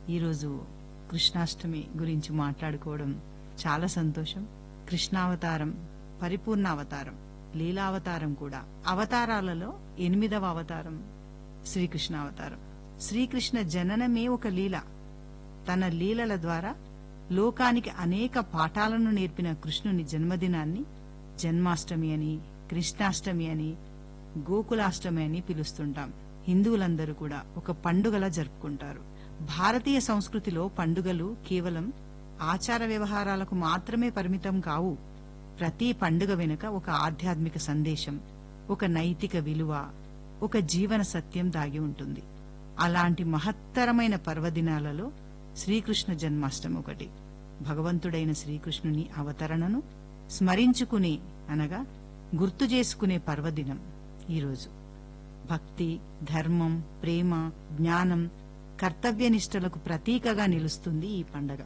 ఈరోజు కృష్ణాష్టమి గురించి మాట్లాడుకోవడం చాలా సంతోషం కృష్ణావతారం పరిపూర్ణ అవతారం లీలావతారం కూడా అవతారాలలో ఎనిమిదవ అవతారం శ్రీకృష్ణ అవతారం శ్రీకృష్ణ జననమే ఒక లీల తన లీలల ద్వారా లోకానికి అనేక పాఠాలను నేర్పిన కృష్ణుని జన్మదినాన్ని జన్మాష్టమి అని కృష్ణాష్టమి అని గోకులాష్టమి అని పిలుస్తుంటాం హిందువులందరూ కూడా ఒక పండుగలా జరుపుకుంటారు భారతీయ సంస్కృతిలో పండుగలు కేవలం ఆచార వ్యవహారాలకు మాత్రమే పరిమితం కావు ప్రతి పండుగ వెనుక ఒక ఆధ్యాత్మిక సందేశం ఒక నైతిక విలువ ఒక జీవన సత్యం దాగి ఉంటుంది అలాంటి మహత్తరమైన పర్వదినాలలో శ్రీకృష్ణ జన్మాష్టమి ఒకటి భగవంతుడైన శ్రీకృష్ణుని అవతరణను స్మరించుకునే అనగా గుర్తు చేసుకునే పర్వదినం ఈరోజు భక్తి ధర్మం ప్రేమ జ్ఞానం కర్తవ్యనిష్టలకు ప్రతీకగా నిలుస్తుంది ఈ పండగ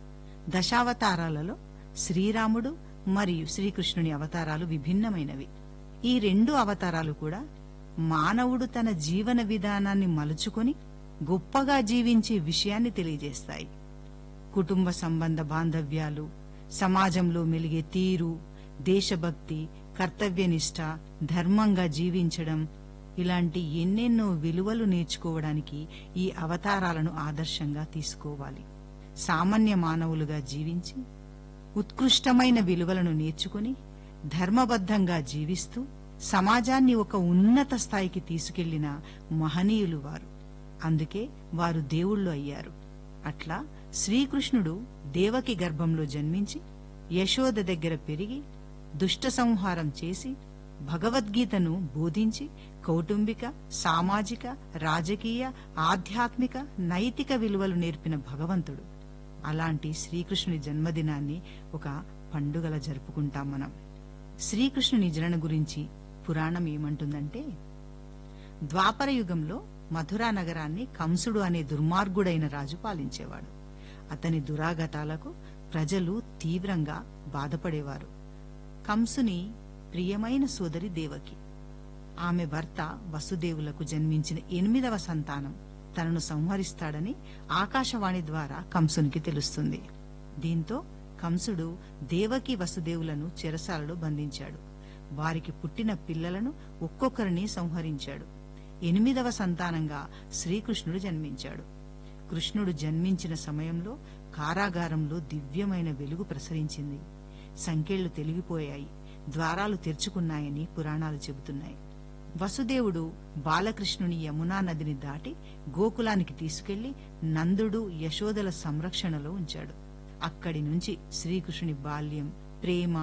దశావతారాలలో శ్రీరాముడు మరియు శ్రీకృష్ణుని అవతారాలు విభిన్నమైనవి ఈ రెండు అవతారాలు కూడా మానవుడు తన జీవన విధానాన్ని మలుచుకొని గొప్పగా జీవించే విషయాన్ని తెలియజేస్తాయి కుటుంబ సంబంధ బాంధవ్యాలు సమాజంలో మెలిగే తీరు దేశభక్తి కర్తవ్యనిష్ట ధర్మంగా జీవించడం ఇలాంటి ఎన్నెన్నో విలువలు నేర్చుకోవడానికి ఈ అవతారాలను ఆదర్శంగా తీసుకోవాలి సామాన్య మానవులుగా జీవించి ఉత్కృష్టమైన విలువలను నేర్చుకుని ధర్మబద్ధంగా జీవిస్తూ సమాజాన్ని ఒక ఉన్నత స్థాయికి తీసుకెళ్లిన మహనీయులు వారు అందుకే వారు దేవుళ్ళు అయ్యారు అట్లా శ్రీకృష్ణుడు దేవకి గర్భంలో జన్మించి యశోద దగ్గర పెరిగి దుష్ట సంహారం చేసి భగవద్గీతను బోధించి కౌటుంబిక సామాజిక రాజకీయ ఆధ్యాత్మిక నైతిక విలువలు నేర్పిన భగవంతుడు అలాంటి శ్రీకృష్ణుని జన్మదినాన్ని ఒక పండుగల జరుపుకుంటాం మనం శ్రీకృష్ణుని జనన గురించి పురాణం ఏమంటుందంటే ద్వాపర యుగంలో మథురా నగరాన్ని కంసుడు అనే దుర్మార్గుడైన రాజు పాలించేవాడు అతని దురాగతాలకు ప్రజలు తీవ్రంగా బాధపడేవారు కంసుని ప్రియమైన సోదరి దేవకి ఆమె భర్త వసుదేవులకు జన్మించిన ఎనిమిదవ సంతానం తనను సంహరిస్తాడని ఆకాశవాణి ద్వారా కంసునికి తెలుస్తుంది దీంతో కంసుడు దేవకి వసుదేవులను చెరసాలలో బంధించాడు వారికి పుట్టిన పిల్లలను ఒక్కొక్కరిని సంహరించాడు ఎనిమిదవ సంతానంగా శ్రీకృష్ణుడు జన్మించాడు కృష్ణుడు జన్మించిన సమయంలో కారాగారంలో దివ్యమైన వెలుగు ప్రసరించింది సంకెళ్లు తెలిగిపోయాయి ద్వారాలు తెరుచుకున్నాయని పురాణాలు చెబుతున్నాయి వసుదేవుడు బాలకృష్ణుని యమునా నదిని దాటి గోకులానికి తీసుకెళ్లి నందుడు యశోదల సంరక్షణలో ఉంచాడు అక్కడి నుంచి శ్రీకృష్ణుని బాల్యం ప్రేమ